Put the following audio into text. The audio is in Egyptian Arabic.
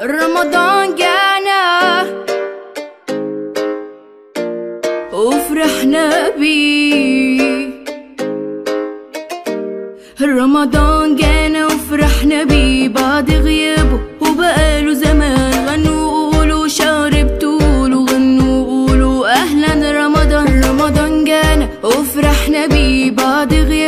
رمضان جانا وفرحنا بيه رمضان جانا وفرحنا بيه بعد غيابه وبقاله زمان غنوا وقولوا شربتوا له غنوا وقولوا اهلا رمضان رمضان جانا وفرحنا بيه بعد غيابه